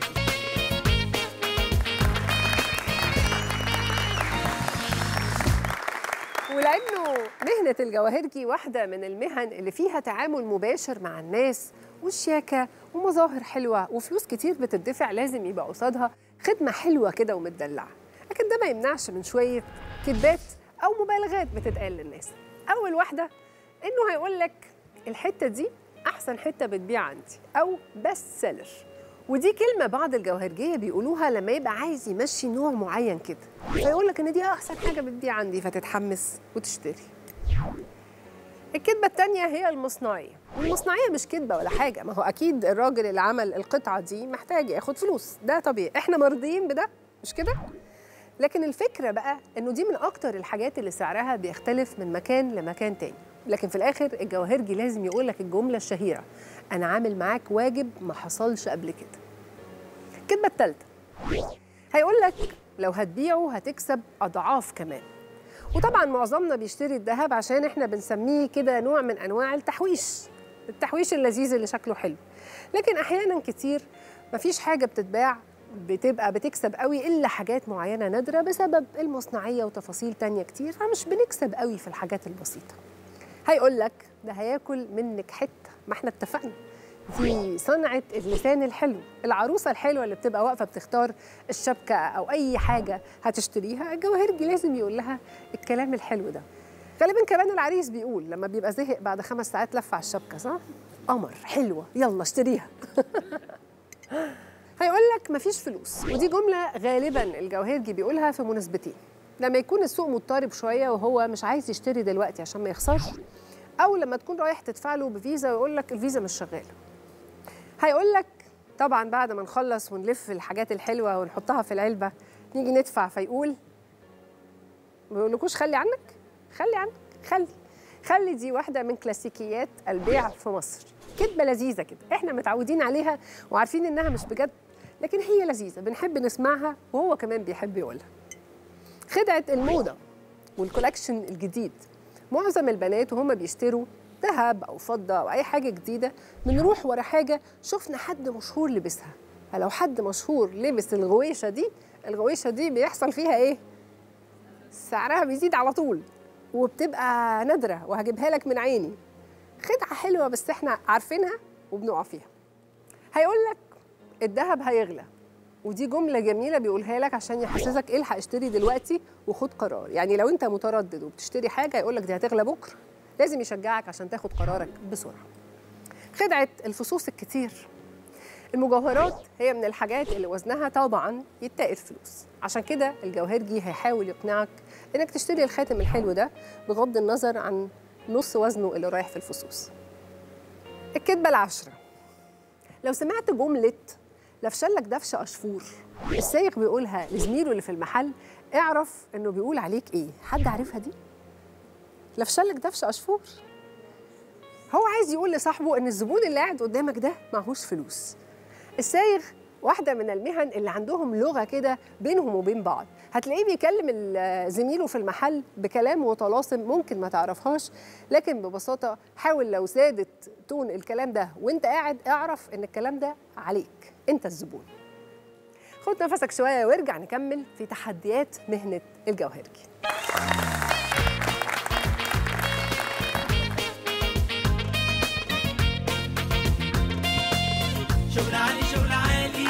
ولانه مهنه الجواهرجي واحده من المهن اللي فيها تعامل مباشر مع الناس وشياكه ومظاهر حلوه وفلوس كتير بتدفع لازم يبقى قصادها خدمه حلوه كده ومتدلعه لكن ده ما يمنعش من شويه كذبات او مبالغات بتتقال للناس اول واحده انه هيقول لك الحته دي احسن حته بتبيع عندي او بست سيلر ودي كلمه بعض الجوهرجيه بيقولوها لما يبقى عايز يمشي نوع معين كده فيقول لك ان دي احسن حاجه بتبيع عندي فتتحمس وتشتري الكذبة التانية هي المصنعية والمصنعية مش كذبة ولا حاجة ما هو أكيد الراجل اللي عمل القطعة دي محتاج ياخد فلوس ده طبيعي احنا مرضيين بده مش كده؟ لكن الفكرة بقى إنه دي من أكتر الحاجات اللي سعرها بيختلف من مكان لمكان تاني لكن في الآخر الجواهرجي لازم يقول لك الجملة الشهيرة أنا عامل معاك واجب ما حصلش قبل كده الكذبة التالتة هيقول لك لو هتبيعه هتكسب أضعاف كمان وطبعا معظمنا بيشتري الذهب عشان احنا بنسميه كده نوع من انواع التحويش التحويش اللذيذ اللي شكله حلو لكن احيانا كتير مفيش حاجه بتتباع بتبقى بتكسب قوي الا حاجات معينه نادره بسبب المصنعيه وتفاصيل تانية كتير فمش بنكسب قوي في الحاجات البسيطه هيقول لك ده هياكل منك حته ما احنا اتفقنا دي صنعة اللسان الحلو العروسة الحلوة اللي بتبقى واقفة بتختار الشبكة أو أي حاجة هتشتريها الجواهرجي لازم يقول لها الكلام الحلو ده غالبا كمان العريس بيقول لما بيبقى زهق بعد خمس ساعات لف على الشبكة صح؟ قمر حلوة يلا اشتريها هيقول لك مفيش فلوس ودي جملة غالبا الجواهرجي بيقولها في مناسبتين لما يكون السوق مضطرب شوية وهو مش عايز يشتري دلوقتي عشان ما يخسرش أو لما تكون رايح تدفع له بفيزا ويقول لك الفيزا مش شغالة هيقول لك طبعا بعد ما نخلص ونلف الحاجات الحلوه ونحطها في العلبه نيجي ندفع فيقول ما بيقولكوش خلي عنك خلي عنك خلي خلي دي واحده من كلاسيكيات البيع في مصر كدبه لذيذه كده احنا متعودين عليها وعارفين انها مش بجد لكن هي لذيذه بنحب نسمعها وهو كمان بيحب يقولها خدعه الموضه والكولكشن الجديد معظم البنات وهم بيشتروا ذهب او فضه او اي حاجه جديده بنروح ورا حاجه شفنا حد مشهور لبسها فلو حد مشهور لبس الغويشه دي الغويشه دي بيحصل فيها ايه سعرها بيزيد على طول وبتبقى نادره وهجيبها لك من عيني خدعه حلوه بس احنا عارفينها وبنقع فيها هيقول لك الذهب هيغلى ودي جمله جميله بيقولها لك عشان يحسسك الحق اشتري دلوقتي وخد قرار يعني لو انت متردد وبتشتري حاجه يقول لك دي هتغلى بكره لازم يشجعك عشان تاخد قرارك بسرعه خدعه الفصوص الكتير المجوهرات هي من الحاجات اللي وزنها طبعا يتقل فلوس عشان كده الجوهرجي هيحاول يقنعك انك تشتري الخاتم الحلو ده بغض النظر عن نص وزنه اللي رايح في الفصوص الكذبه العشره لو سمعت جمله لفشلك دفشه اشفور السايق بيقولها لزميله اللي في المحل اعرف انه بيقول عليك ايه حد عارفها دي لفشلك دفشه اشفور هو عايز يقول لصاحبه ان الزبون اللي قاعد قدامك ده معهوش فلوس السايغ واحده من المهن اللي عندهم لغه كده بينهم وبين بعض هتلاقيه بيكلم ال- زميله في المحل بكلام وطلاسم ممكن ما تعرفهاش لكن ببساطه حاول لو زادت تون الكلام ده وانت قاعد اعرف ان الكلام ده عليك انت الزبون خد نفسك شويه وارجع نكمل في تحديات مهنه الجوهرجي شغل عالي شغل عالي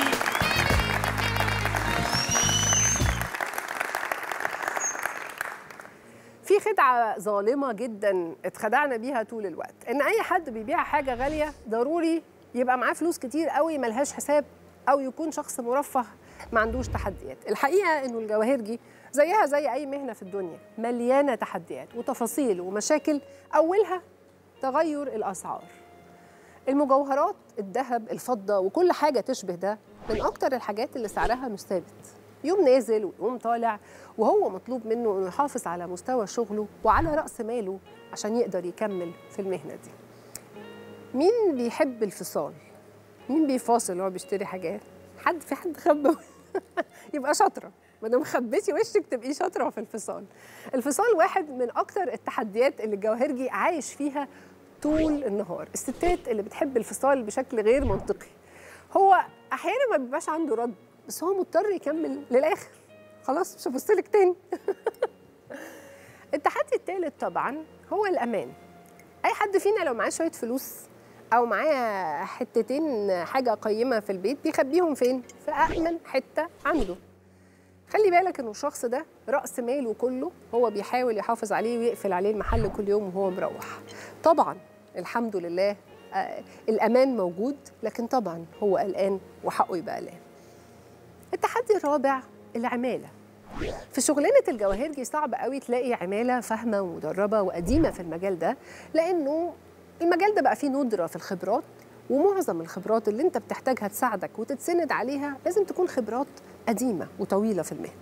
في خدعة ظالمة جدا اتخدعنا بيها طول الوقت ان اي حد بيبيع حاجة غالية ضروري يبقى معاه فلوس كتير قوي ملهاش حساب او يكون شخص مرفه ما عندوش تحديات الحقيقة انه الجواهرجي زيها زي اي مهنة في الدنيا مليانة تحديات وتفاصيل ومشاكل اولها تغير الاسعار المجوهرات الذهب الفضة وكل حاجة تشبه ده من أكتر الحاجات اللي سعرها مش ثابت يوم نازل ويوم طالع وهو مطلوب منه إنه يحافظ على مستوى شغله وعلى رأس ماله عشان يقدر يكمل في المهنة دي مين بيحب الفصال؟ مين بيفاصل وهو بيشتري حاجات؟ حد في حد خبى يبقى شاطرة ما دام خبيتي وشك تبقي شاطرة في الفصال الفصال واحد من أكتر التحديات اللي الجواهرجي عايش فيها طول النهار الستات اللي بتحب الفصال بشكل غير منطقي هو احيانا ما بيبقاش عنده رد بس هو مضطر يكمل للاخر خلاص مش هبص لك تاني التحدي الثالث طبعا هو الامان اي حد فينا لو معاه شويه فلوس او معاه حتتين حاجه قيمه في البيت بيخبيهم فين في امن حته عنده خلي بالك انه الشخص ده راس ماله كله هو بيحاول يحافظ عليه ويقفل عليه المحل كل يوم وهو مروح طبعا الحمد لله آه الامان موجود لكن طبعا هو قلقان وحقه يبقى قلقان التحدي الرابع العماله في شغلانه الجواهرجي صعب قوي تلاقي عماله فاهمه ومدربه وقديمه في المجال ده لانه المجال ده بقى فيه ندره في الخبرات ومعظم الخبرات اللي انت بتحتاجها تساعدك وتتسند عليها لازم تكون خبرات قديمه وطويله في المهنه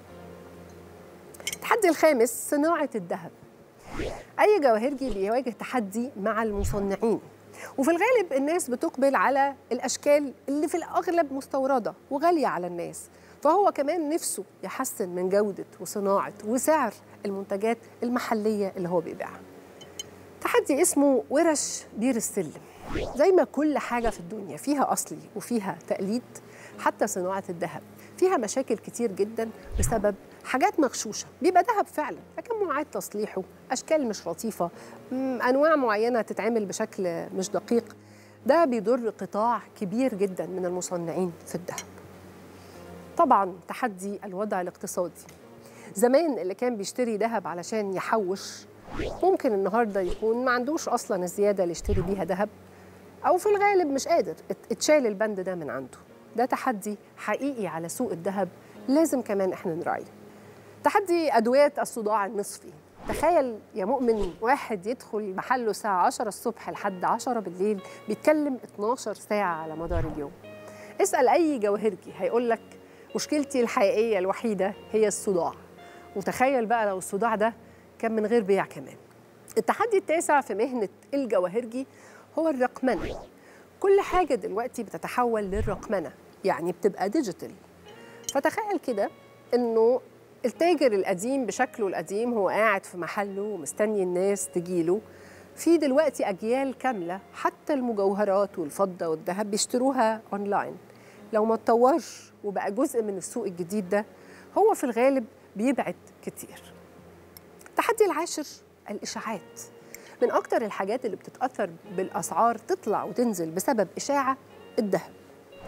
التحدي الخامس صناعه الذهب اي جواهرجي بيواجه تحدي مع المصنعين وفي الغالب الناس بتقبل على الاشكال اللي في الاغلب مستورده وغاليه على الناس فهو كمان نفسه يحسن من جوده وصناعه وسعر المنتجات المحليه اللي هو بيبيعها تحدي اسمه ورش بير السلم زي ما كل حاجه في الدنيا فيها اصلي وفيها تقليد حتى صناعه الذهب فيها مشاكل كتير جدا بسبب حاجات مغشوشه بيبقى ذهب فعلا لكن معاد تصليحه اشكال مش لطيفه مم، انواع معينه تتعمل بشكل مش دقيق ده بيضر قطاع كبير جدا من المصنعين في الذهب طبعا تحدي الوضع الاقتصادي زمان اللي كان بيشتري ذهب علشان يحوش ممكن النهارده يكون ما عندوش اصلا الزياده اللي يشتري بيها ذهب او في الغالب مش قادر ات- اتشال البند ده من عنده ده تحدي حقيقي على سوق الذهب لازم كمان احنا نراعيه تحدي ادويه الصداع النصفي تخيل يا مؤمن واحد يدخل محله الساعة 10 الصبح لحد 10 بالليل بيتكلم 12 ساعة على مدار اليوم اسأل أي جوهرجي هيقول لك مشكلتي الحقيقية الوحيدة هي الصداع وتخيل بقى لو الصداع ده كان من غير بيع كمان التحدي التاسع في مهنة الجواهرجي هو الرقمنة كل حاجة دلوقتي بتتحول للرقمنة يعني بتبقى ديجيتال فتخيل كده انه التاجر القديم بشكله القديم هو قاعد في محله ومستني الناس تجيله في دلوقتي اجيال كامله حتى المجوهرات والفضه والذهب بيشتروها اونلاين لو ما اتطورش وبقى جزء من السوق الجديد ده هو في الغالب بيبعد كتير التحدي العاشر الاشاعات من اكتر الحاجات اللي بتتاثر بالاسعار تطلع وتنزل بسبب اشاعه الذهب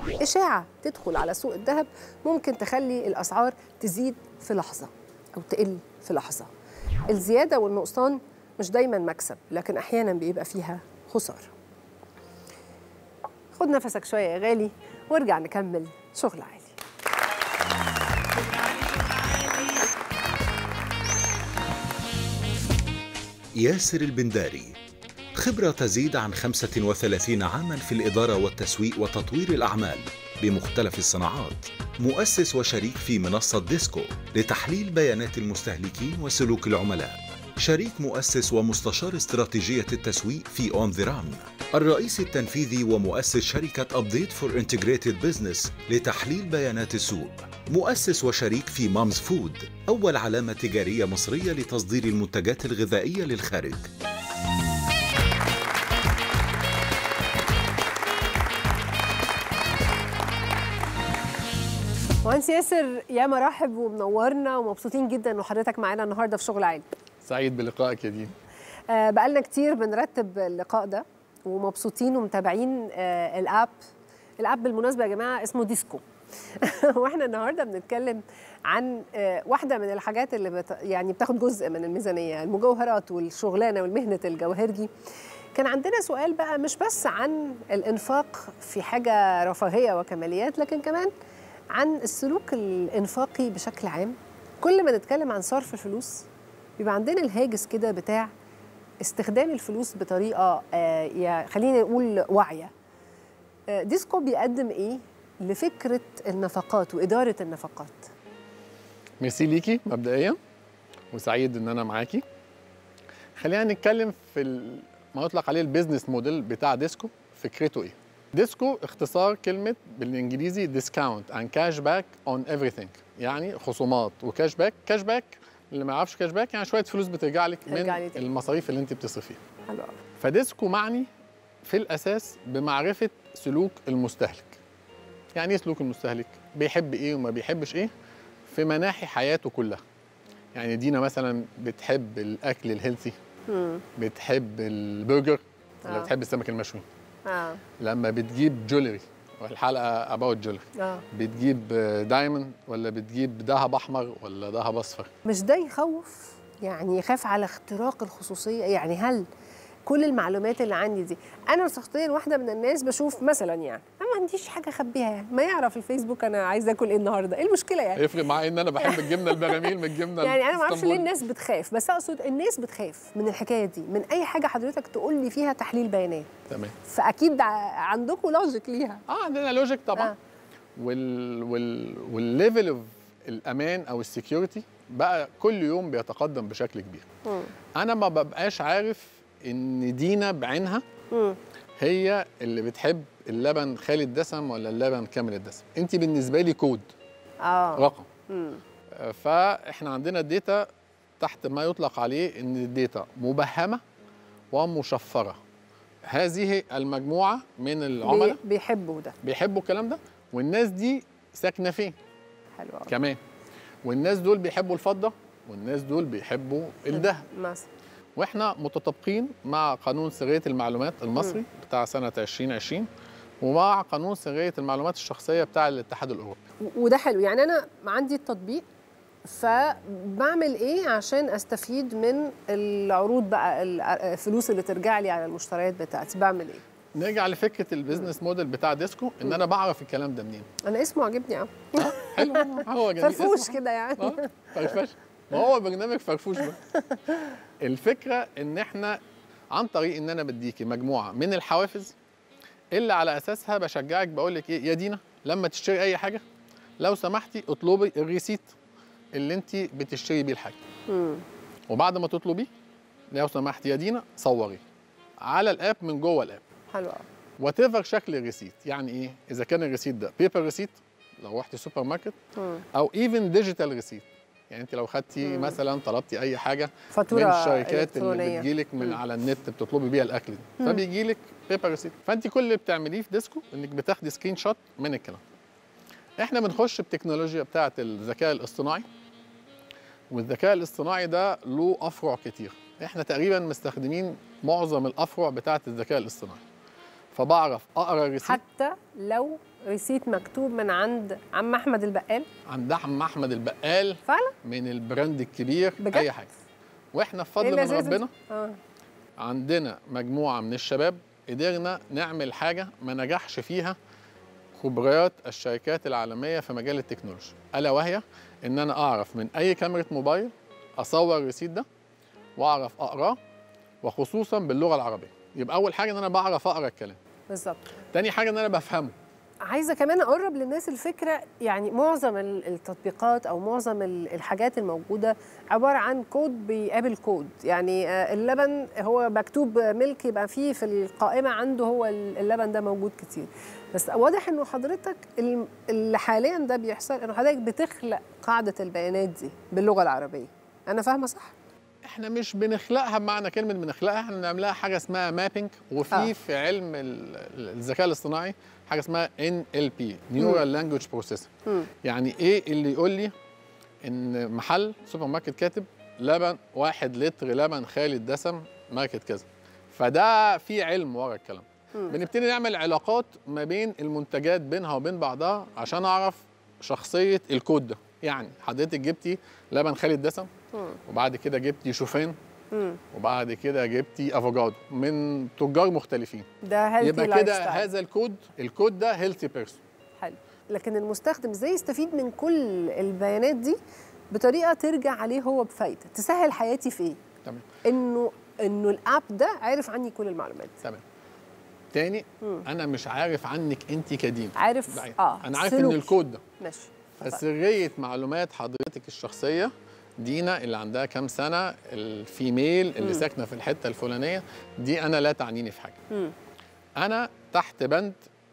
اشاعه تدخل على سوق الذهب ممكن تخلي الاسعار تزيد في لحظه او تقل في لحظه الزياده والنقصان مش دايما مكسب لكن احيانا بيبقى فيها خساره خد نفسك شويه يا غالي وارجع نكمل شغل عالي ياسر البنداري خبرة تزيد عن 35 عاما في الإدارة والتسويق وتطوير الأعمال بمختلف الصناعات مؤسس وشريك في منصة ديسكو لتحليل بيانات المستهلكين وسلوك العملاء شريك مؤسس ومستشار استراتيجية التسويق في اون ذا ران الرئيس التنفيذي ومؤسس شركة أبديت فور انتجريتد بزنس لتحليل بيانات السوق مؤسس وشريك في مامز فود أول علامة تجارية مصرية لتصدير المنتجات الغذائية للخارج مهندس ياسر يا مرحب ومنورنا ومبسوطين جدا ان حضرتك معانا النهارده في شغل عالي سعيد بلقائك يا دين آه بقالنا كتير بنرتب اللقاء ده ومبسوطين ومتابعين آه الاب الاب بالمناسبه يا جماعه اسمه ديسكو واحنا النهارده بنتكلم عن آه واحده من الحاجات اللي بت يعني بتاخد جزء من الميزانيه المجوهرات والشغلانه والمهنه الجواهرجي كان عندنا سؤال بقى مش بس عن الانفاق في حاجه رفاهيه وكماليات لكن كمان عن السلوك الانفاقي بشكل عام كل ما نتكلم عن صرف الفلوس بيبقى عندنا الهاجس كده بتاع استخدام الفلوس بطريقه آه يا خلينا نقول واعيه آه ديسكو بيقدم ايه لفكره النفقات واداره النفقات ميرسي ليكي مبدئيا وسعيد ان انا معاكي خلينا نتكلم في ال- ما يطلق عليه البيزنس موديل بتاع ديسكو فكرته ايه ديسكو اختصار كلمة بالانجليزي ديسكاونت and كاش باك اون everything يعني خصومات وكاش باك كاش باك اللي ما يعرفش كاش باك يعني شوية فلوس بترجع لك من ترجع لي تاني. المصاريف اللي انت بتصرفيها حلو قوي فديسكو معني في الاساس بمعرفه سلوك المستهلك يعني ايه سلوك المستهلك بيحب ايه وما بيحبش ايه في مناحي حياته كلها يعني دينا مثلا بتحب الاكل الهيلثي بتحب البرجر ولا آه. بتحب السمك المشوي اه لما بتجيب جولري والحلقه اباوت جولري اه بتجيب دايموند ولا بتجيب ذهب احمر ولا ذهب اصفر مش ده يخوف يعني يخاف على اختراق الخصوصيه يعني هل كل المعلومات اللي عندي دي انا شخصيا واحده من الناس بشوف مثلا يعني انا ما عنديش حاجه اخبيها يعني ما يعرف الفيسبوك انا عايزه اكل ايه النهارده ايه المشكله يعني يفرق معايا ان انا بحب الجبنه البراميل من الجبنه يعني انا ما اعرفش ليه الاسطنبولي. الناس بتخاف بس اقصد الناس بتخاف من الحكايه دي من اي حاجه حضرتك تقول لي فيها تحليل بيانات تمام فاكيد ع- عندكم لوجيك ليها اه عندنا لوجيك طبعا آه. آه. وال وال والليفل اوف الامان او السكيورتي بقى كل يوم بيتقدم بشكل كبير مم. انا ما ببقاش عارف ان دينا بعينها مم. هي اللي بتحب اللبن خالي الدسم ولا اللبن كامل الدسم انت بالنسبه لي كود اه رقم مم. آه، فاحنا عندنا الداتا تحت ما يطلق عليه ان الداتا مبهمه ومشفره هذه المجموعه من العملاء بي- بيحبوا ده بيحبوا الكلام ده والناس دي ساكنه فين حلو قوي كمان والناس دول بيحبوا الفضه والناس دول بيحبوا الذهب مثلا واحنا متطابقين مع قانون سريه المعلومات المصري بتاع سنه 2020 ومع قانون سريه المعلومات الشخصيه بتاع الاتحاد الاوروبي و- وده حلو يعني انا عندي التطبيق فبعمل ايه عشان استفيد من العروض بقى ال- الفلوس اللي ترجع لي على المشتريات بتاعتي بعمل ايه نرجع لفكره البيزنس موديل بتاع ديسكو ان انا بعرف الكلام ده منين انا اسمه عاجبني قوي اه حلو هو جميل فرفوش اسمه- كده يعني اه فرفش ما هو برنامج فرفوش بقى الفكره ان احنا عن طريق ان انا بديكي مجموعه من الحوافز اللي على اساسها بشجعك بقول لك ايه يا دينا لما تشتري اي حاجه لو سمحتي اطلبي الريسيت اللي انت بتشتري بيه الحاجه مم. وبعد ما تطلبيه لو سمحتي يا دينا صوري على الاب من جوه الاب حلو قوي وات ايفر شكل الريسيت يعني ايه اذا كان الريسيت ده بيبر ريسيت لو رحتي سوبر ماركت مم. او ايفن ديجيتال ريسيت يعني انت لو خدتي مم. مثلا طلبتي اي حاجه فاتوره من الشركات اللي إلكترونية. بتجيلك من مم. على النت بتطلبي بيها الاكل دي فبيجي لك بيبر ريسيت فانت كل اللي بتعمليه في ديسكو انك بتاخدي سكرين شوت من الكلام احنا بنخش بتكنولوجيا بتاعه الذكاء الاصطناعي والذكاء الاصطناعي ده له افرع كتير احنا تقريبا مستخدمين معظم الافرع بتاعه الذكاء الاصطناعي فبعرف اقرا الريسيت حتى لو ريسيت مكتوب من عند عم احمد البقال عند عم احمد البقال فعلا من البراند الكبير بجد؟ اي حاجه واحنا بفضل إيه من اللذاذة دي؟ ربنا اه عندنا مجموعه من الشباب قدرنا نعمل حاجه ما نجحش فيها خبرات الشركات العالميه في مجال التكنولوجيا الا وهي ان انا اعرف من اي كاميرا موبايل اصور الريسيت ده واعرف اقراه وخصوصا باللغه العربيه يبقى اول حاجه ان انا بعرف اقرا الكلام بالظبط تاني حاجه ان انا بفهمه عايزه كمان اقرب للناس الفكره يعني معظم ال- التطبيقات او معظم ال- الحاجات الموجوده عباره عن كود بيقابل كود يعني آه، اللبن هو مكتوب ملك يبقى فيه في القائمه عنده هو ال- اللبن ده موجود كتير بس واضح انه حضرتك الم- اللي حاليا ده بيحصل انه حضرتك بتخلق قاعده البيانات دي باللغه العربيه انا فاهمه صح احنا مش بنخلقها بمعنى كلمه بنخلقها احنا بنعملها حاجه اسمها مابينج وفي آه. آه. في علم ال- ال- الذكاء الاصطناعي حاجه اسمها NLP نيورال لانجوج بروسيسنج مم. يعني ايه اللي يقول لي ان محل سوبر ماركت كاتب لبن واحد لتر لبن خالي الدسم ماركت كذا فده في علم ورا الكلام مم. بنبتدي نعمل علاقات ما بين المنتجات بينها وبين بعضها عشان اعرف شخصيه الكود ده يعني حضرتك جبتي لبن خالي الدسم مم. وبعد كده جبتي شوفان مم. وبعد كده جبتي افوكادو من تجار مختلفين ده healthy يبقى كده lifestyle. هذا الكود الكود ده هيلثي بيرسون حلو لكن المستخدم ازاي يستفيد من كل البيانات دي بطريقه ترجع عليه هو بفايده تسهل حياتي في ايه تمام انه انه الاب ده عارف عني كل المعلومات تمام تاني مم. انا مش عارف عنك انت كدين عارف بعيد. اه انا عارف ان سلوكي. الكود ده ماشي فسريه معلومات حضرتك الشخصيه دينا اللي عندها كام سنه الفيميل اللي مم. ساكنه في الحته الفلانيه دي انا لا تعنيني في حاجه مم. انا تحت بند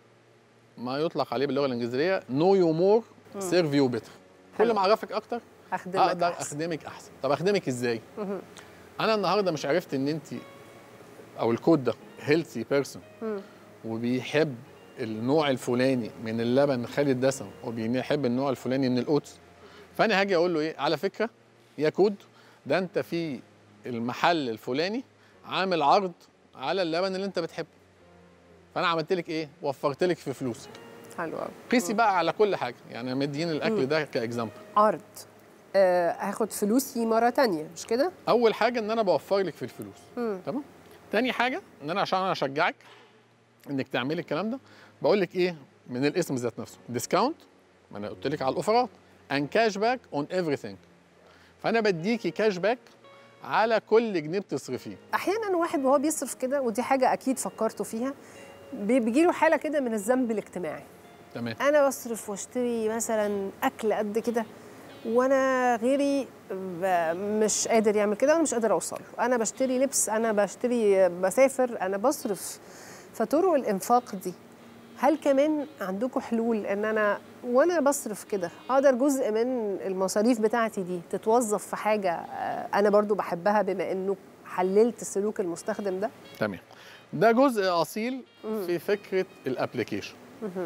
ما يطلق عليه باللغه الانجليزيه نو يو مور سيرف يو بيتر كل حلو. ما اعرفك اكتر اخدمك اقدر أحسن. اخدمك احسن طب اخدمك ازاي مهم. انا النهارده مش عرفت ان انت او الكود ده هيلثي بيرسون مم. وبيحب النوع الفلاني من اللبن خالي الدسم وبيحب النوع الفلاني من الاوتس فانا هاجي اقول له ايه على فكره يا كود ده انت في المحل الفلاني عامل عرض على اللبن اللي انت بتحبه فانا عملت لك ايه وفرت لك في فلوسك حلو قوي قيسي بقى على كل حاجه يعني مدين الاكل ده كاكزامبل عرض آه هاخد فلوسي مره تانية مش كده اول حاجه ان انا بوفر لك في الفلوس مم. تمام تاني حاجه ان انا عشان انا اشجعك انك تعملي الكلام ده بقول لك ايه من الاسم ذات نفسه ديسكاونت ما انا قلت لك على الاوفرات ان كاش باك اون everything فانا بديكي كاش باك على كل جنيه بتصرفيه احيانا واحد وهو بيصرف كده ودي حاجه اكيد فكرتوا فيها بيجي له حاله كده من الذنب الاجتماعي تمام انا بصرف واشتري مثلا اكل قد كده وانا غيري ب- مش قادر يعمل كده وانا مش قادر اوصل انا بشتري لبس انا بشتري بسافر انا بصرف فطرق الانفاق دي هل كمان عندكم حلول ان انا وانا بصرف كده اقدر جزء من المصاريف بتاعتي دي تتوظف في حاجه آه، انا برضو بحبها بما انه حللت سلوك المستخدم ده تمام ده جزء اصيل في فكره الابلكيشن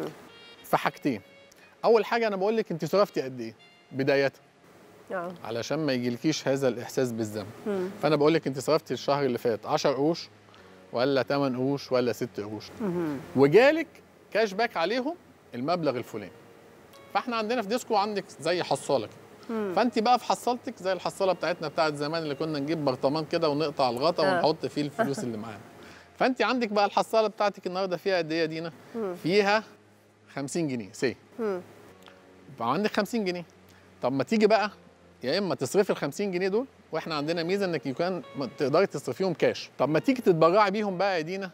في حاجتين اول حاجه انا بقول لك انت صرفتي قد ايه بدايه اه علشان ما يجيلكيش هذا الاحساس بالذنب مم. فانا بقول لك انت صرفتي الشهر اللي فات 10 قروش ولا 8 قروش ولا 6 قروش مهم. وجالك كاش باك عليهم المبلغ الفلاني فاحنا عندنا في ديسكو عندك زي حصاله كده مم. فانت بقى في حصالتك زي الحصاله بتاعتنا بتاعت زمان اللي كنا نجيب برطمان كده ونقطع الغطا آه. ونحط فيه الفلوس اللي معانا فانت عندك بقى الحصاله بتاعتك النهارده فيها قد ايه يا دينا مم. فيها 50 جنيه سي مم. يبقى عندك 50 جنيه طب ما تيجي بقى يا اما تصرفي ال 50 جنيه دول واحنا عندنا ميزه انك يكون ما تقدري تصرفيهم كاش طب ما تيجي تتبرعي بيهم بقى يا دينا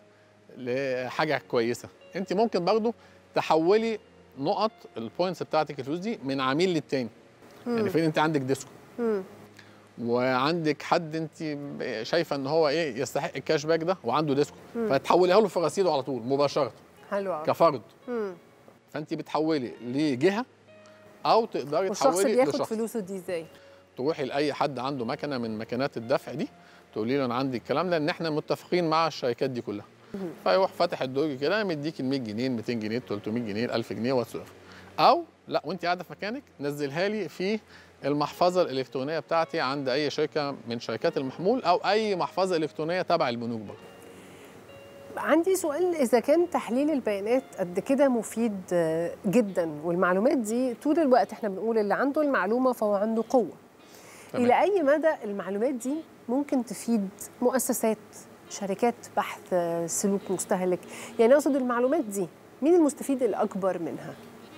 لحاجه كويسه انت ممكن برضو تحولي نقط البوينتس بتاعتك الفلوس دي من عميل للتاني يعني فين انت عندك ديسكو مم. وعندك حد انت شايفه ان هو ايه يستحق الكاش باك ده وعنده ديسكو فتحوليها له في رصيده على طول مباشره حلو قوي كفرد مم. فانت بتحولي لجهه او تقدري والشخص تحولي بياخد لشخص فلوسه دي ازاي تروحي لاي حد عنده مكنه من مكنات الدفع دي تقولي له انا عندي الكلام ده ان احنا متفقين مع الشركات دي كلها فيروح فاتح الدرج كده مديك ال 100 جنيه ال 200 جنيه ال 300 جنيه ال 1000 جنيه واتس او لا وانت قاعده في مكانك نزلها لي في المحفظه الالكترونيه بتاعتي عند اي شركه من شركات المحمول او اي محفظه الكترونيه تبع البنوك برضه عندي سؤال اذا كان تحليل البيانات قد كده مفيد آه، جدا والمعلومات دي طول الوقت احنا بنقول اللي عنده المعلومه فهو عنده قوه تمام. الى اي مدى المعلومات دي ممكن تفيد مؤسسات شركات بحث آه، سلوك مستهلك يعني اقصد المعلومات دي مين المستفيد الاكبر منها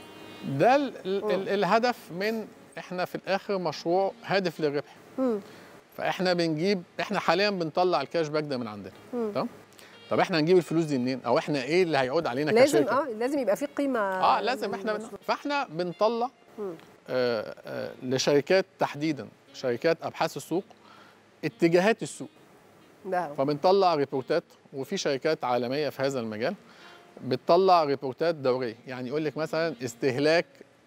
ده ال ال ال الهدف من احنا في الاخر مشروع هادف للربح مم. فاحنا بنجيب احنا حاليا بنطلع الكاش باك ده من عندنا مم. تمام طب احنا هنجيب الفلوس دي منين او احنا ايه اللي هيعود علينا لازم كشركه اه لازم يبقى في قيمه اه لازم احنا بن... فاحنا بنطلع مم. آه آه لشركات تحديدا شركات ابحاث السوق اتجاهات السوق ده فبنطلع ريبورتات وفي شركات عالميه في هذا المجال بتطلع ريبورتات دوريه يعني يقول لك مثلا استهلاك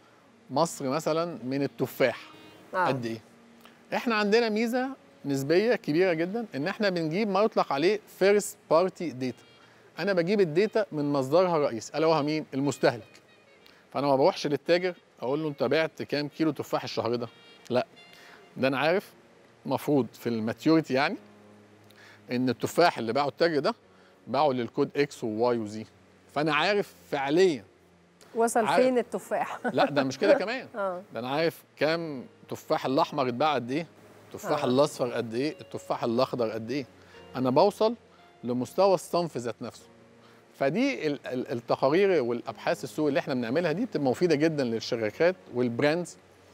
مصر مثلا من التفاح آه. قد ايه احنا عندنا ميزه نسبيه كبيره جدا ان احنا بنجيب ما يطلق عليه فيرست بارتي داتا انا بجيب الداتا من مصدرها الرئيسي الا وهو مين المستهلك فانا ما بروحش للتاجر اقول له انت بعت كام كيلو تفاح الشهر ده لا ده انا عارف مفروض في الماتيوريتي يعني ان التفاح اللي باعه التاجر ده باعه للكود اكس وواي وزي فانا عارف فعليا وصل عارف. فين التفاح لا ده مش كده كمان اه ده انا عارف كام تفاح الاحمر اتباع قد ايه التفاح آه. الاصفر قد ايه التفاح الاخضر قد ايه انا بوصل لمستوى الصنف ذات نفسه فدي ال- ال- التقارير والابحاث السوق اللي احنا بنعملها دي بتبقى مفيده جدا للشركات والبراندز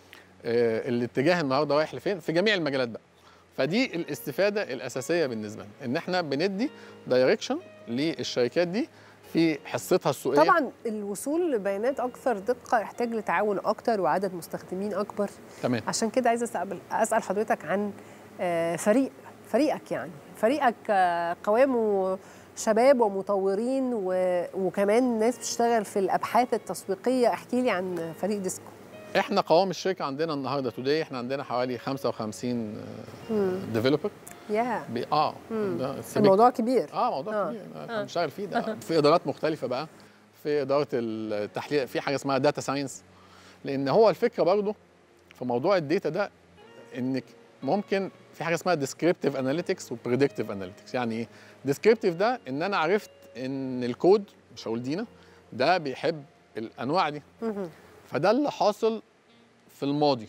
آه، الاتجاه النهارده رايح لفين في جميع المجالات بقى فدي الاستفاده الاساسيه بالنسبه لنا ان احنا بندي دايركشن للشركات دي في حصتها السوقيه طبعا الوصول لبيانات اكثر دقه يحتاج لتعاون اكتر وعدد مستخدمين اكبر تمام عشان كده عايزه اسال اسال حضرتك عن آه، فريق فريقك يعني فريقك آه، قوامه شباب ومطورين و... وكمان ناس بتشتغل في الابحاث التسويقيه احكي لي عن فريق ديسكو احنا قوام الشركه عندنا النهارده توداي احنا عندنا حوالي 55 ديفلوبر يا اه مم. ده civic- الموضوع كبير اه موضوع آه. كبير احنا آه. بنشتغل فيه ده في ادارات مختلفه بقى في اداره التحليل في حاجه اسمها داتا ساينس لان هو الفكره برضه في موضوع الداتا ده انك ممكن في حاجه اسمها ديسكريبتيف اناليتكس وبريدكتيف اناليتكس يعني ايه ديسكريبتيف ده ان انا عرفت ان الكود مش هقول دينا ده بيحب الانواع دي مهم. فده اللي حاصل في الماضي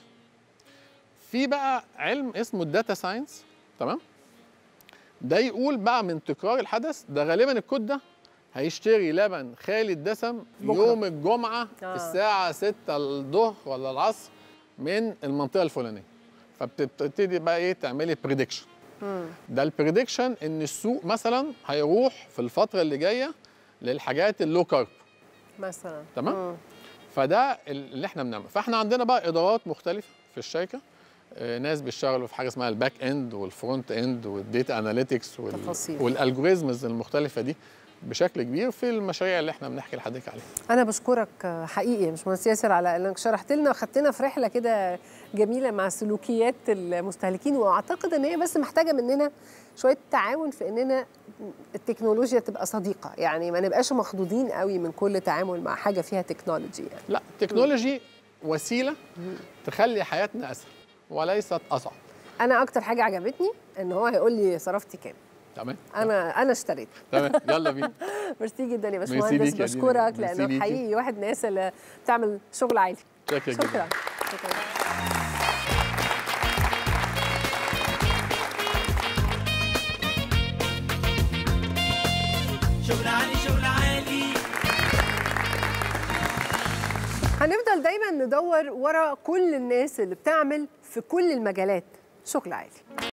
في بقى علم اسمه الداتا ساينس تمام ده يقول بقى من تكرار الحدث ده غالبا الكود ده هيشتري لبن خالي الدسم بكرة. يوم الجمعة آه. الساعة 6 الظهر ولا العصر من المنطقة الفلانية فبتبتدي بقى ايه تعملي بريدكشن مم. ده البريدكشن ان السوق مثلا هيروح في الفترة اللي جاية للحاجات اللو كارب مثلا تمام؟ مم. فده اللي احنا بنعمله فاحنا عندنا بقى ادارات مختلفه في الشركه آه، ناس بيشتغلوا في حاجه اسمها الباك اند والفرونت اند والديتا اناليتكس تفاصيل. والالجوريزمز المختلفه دي بشكل كبير في المشاريع اللي احنا بنحكي لحضرتك عليها انا بشكرك آه، حقيقي يا باشمهندس ياسر على انك شرحت لنا وخدتنا في رحله كده جميله مع سلوكيات المستهلكين واعتقد ان هي بس محتاجه مننا شويه تعاون في اننا التكنولوجيا تبقى صديقه يعني ما نبقاش مخضوضين قوي من كل تعامل مع حاجه فيها تكنولوجي يعني لا التكنولوجي وسيله تخلي حياتنا اسهل وليست اصعب انا اكتر حاجه عجبتني ان هو هيقول لي صرفتي كام تمام انا انا اشتريت تمام يلا بينا ميرسي جدا يا ميرسي باشمهندس ليك يا دينا. بشكرك ميرسي لانك ليكي. حقيقي واحد من الناس اللي بتعمل شغل عالي شكرا جدا شكرا شكرا شغل عالي شغل عالي هنفضل دايما ندور ورا كل الناس اللي بتعمل في كل المجالات شغل عالي